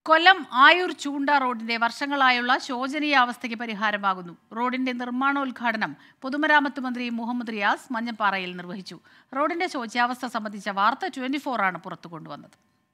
കൊല്ലം ആയൂർ ചൂണ്ട റോഡിന്റെ വർഷങ്ങളായുള്ള ശോചനീയാവസ്ഥയ്ക്ക് പരിഹാരമാകുന്നു റോഡിന്റെ നിർമ്മാണോദ്ഘാടനം പൊതുമരാമത്ത് മന്ത്രി മുഹമ്മദ് റിയാസ് മഞ്ഞപ്പാറയിൽ നിർവഹിച്ചു റോഡിന്റെ ശോച്യാവസ്ഥ സംബന്ധിച്ച വാർത്ത ട്വന്റി ആണ് പുറത്തു കൊണ്ടുവന്നത്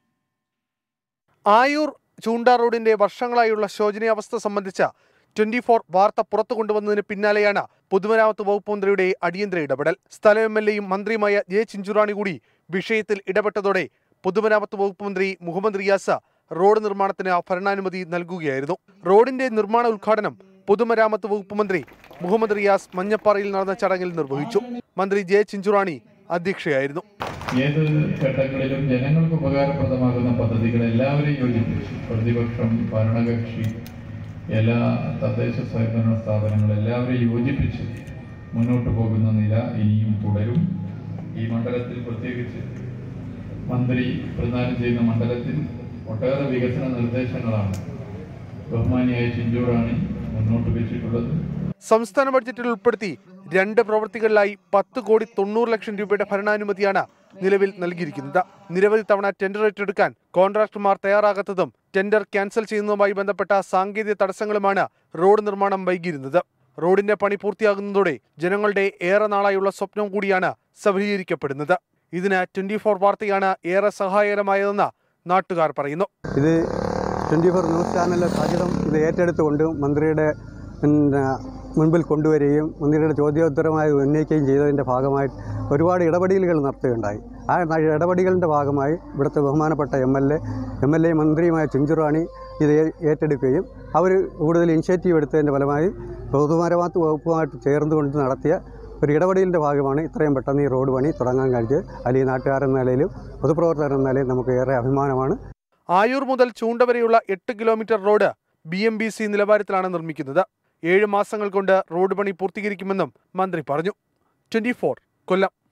ആയൂർ ചൂണ്ട റോഡിന്റെ വർഷങ്ങളായുള്ള ശോചനീയാവസ്ഥ സംബന്ധിച്ച ട്വന്റി ഫോർ വാർത്ത പുറത്തു കൊണ്ടുവന്നതിന് പിന്നാലെയാണ് പൊതുമരാമത്ത് വകുപ്പ് മന്ത്രിയുടെ അടിയന്തര ഇടപെടൽ സ്ഥലം എം എൽ എയും മന്ത്രിയുമായ ജെ ചിഞ്ചുറാണി കൂടി വിഷയത്തിൽ ഇടപെട്ടതോടെ പൊതുമരാമത്ത് വകുപ്പ് മന്ത്രി മുഹമ്മദ് റിയാസ് റോഡ് നിർമ്മാണത്തിന് ഭരണാനുമതി നൽകുകയായിരുന്നു റോഡിന്റെ നിർമ്മാണ ഉദ്ഘാടനം പൊതുമരാമത്ത് വകുപ്പ് മന്ത്രി മുഹമ്മദ് റിയാസ് മഞ്ഞപ്പാറയിൽ നടന്ന ചടങ്ങിൽ നിർവഹിച്ചു മന്ത്രി ജെ ചിഞ്ചുറാണി അധ്യക്ഷയായിരുന്നു ഏത് ഘട്ടങ്ങളിലും ജനങ്ങൾക്ക് ഉപകാരപ്രദമാകുന്ന പദ്ധതികൾ എല്ലാവരെയും യോജിപ്പിച്ച് പ്രതിപക്ഷം ഭരണകക്ഷി എല്ലാ തദ്ദേശ സ്വയംഭരണ സ്ഥാപനങ്ങൾ എല്ലാവരെയും യോജിപ്പിച്ച് മുന്നോട്ട് പോകുന്ന നില ഇനിയും തുടരും ഈ മണ്ഡലത്തിൽ പ്രത്യേകിച്ച് മന്ത്രി പ്രദാനം ചെയ്യുന്ന മണ്ഡലത്തിൽ ഒട്ടേറെ വികസന നിർദ്ദേശങ്ങളാണ് ബഹുമാനിയായ ചിഞ്ചൂറാണി മുന്നോട്ട് വെച്ചിട്ടുള്ളത് സംസ്ഥാന ബഡ്ജറ്റിൽ ഉൾപ്പെടുത്തി രണ്ട് പ്രവൃത്തികളിലായി പത്ത് കോടി തൊണ്ണൂറ് ലക്ഷം രൂപയുടെ ഭരണാനുമതിയാണ് നിലവിൽ നൽകിയിരിക്കുന്നത് നിരവധി തവണ ടെൻഡർ ഏറ്റെടുക്കാൻ കോൺട്രാക്ടർമാർ തയ്യാറാകാത്തതും ടെൻഡർ ക്യാൻസൽ ചെയ്യുന്നതുമായി ബന്ധപ്പെട്ട സാങ്കേതിക തടസ്സങ്ങളുമാണ് റോഡ് നിർമ്മാണം വൈകിയിരുന്നത് റോഡിന്റെ പണി പൂർത്തിയാകുന്നതോടെ ജനങ്ങളുടെ ഏറെ നാളായുള്ള സ്വപ്നം കൂടിയാണ് സഫലീകരിക്കപ്പെടുന്നത് ഇതിന് ട്വന്റി ഫോർ വാർത്തയാണ് ഏറെ സഹായകരമായതെന്ന് നാട്ടുകാർ പറയുന്നു ഇത് ട്വൻറ്റി ഫോർ ന്യൂസ് ചാനലിലെ സഹിതം ഇത് ഏറ്റെടുത്തുകൊണ്ട് മന്ത്രിയുടെ പിന്നെ മുൻപിൽ കൊണ്ടുവരികയും മന്ത്രിയുടെ ചോദ്യോത്തരമായി ഉന്നയിക്കുകയും ചെയ്തതിൻ്റെ ഭാഗമായി ഒരുപാട് ഇടപെടലുകൾ നടത്തുകയുണ്ടായി ആ ന- ഇടപെടലുകളുടെ ഭാഗമായി ഇവിടുത്തെ ബഹുമാനപ്പെട്ട M L A M L A മന്ത്രിയുമായ ചിഞ്ചുറാണി ഇത് ഏ- ഏറ്റെടുക്കുകയും അവർ കൂടുതൽ ഇനിഷ്യേറ്റീവ് എടുത്തതിൻ്റെ ഫലമായി പൊതുമരാമത്ത് വകുപ്പുമായിട്ട് ചേർന്നുകൊണ്ട് നടത്തിയ ഒരു ഇടപെടലിൻ്റെ ഭാഗമാണ് ഇത്രയും പെട്ടെന്ന് ഈ റോഡ് പണി തുടങ്ങാൻ കഴിഞ്ഞത് അല്ലെങ്കിൽ നാട്ടുകാരെന്ന നിലയിലും പൊതുപ്രവർത്തകർ എന്ന നിലയിലും നമുക്ക് ഏറെ അഭിമാനമാണ് ആയൂർ മുതൽ ചൂണ്ട വരെയുള്ള എട്ട് kilometre road B M B C നിലവാരത്തിലാണ് നിർമ്മിക്കുന്നത് ഏഴ് മാസങ്ങൾ കൊണ്ട് റോഡ് പണി പൂർത്തീകരിക്കുമെന്നും മന്ത്രി പറഞ്ഞു ട്വന്റി കൊല്ലം